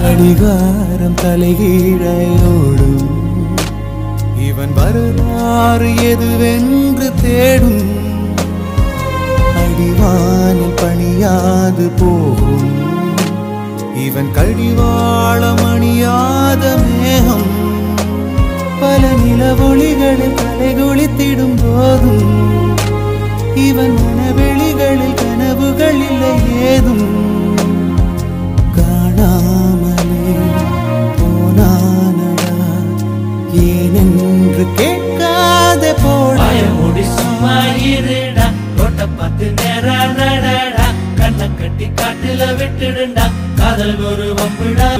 கடிகாரம் தலைகீழையோடும் இவன் வரலாறு எதுவென்று தேடும் அடிவானில் பணியாது போகும் இவன் கழிவாளம் அணியாத மேகம் பல நிலவொளிகளில் தலைகுளித்திடும் போதும் இவன் மனவெளிகளில் கனவுகள் இல்லை ஏதும் காணாமலே போனானடா ஏனென்று கேட்காத போட வாய மூடி சும்மா இருடா ரோட்ட பார்த்து நேரா நடடா கண்ணை கட்டி காட்டுல விட்டுடுண்டா காதல் ஒரு வம்புடா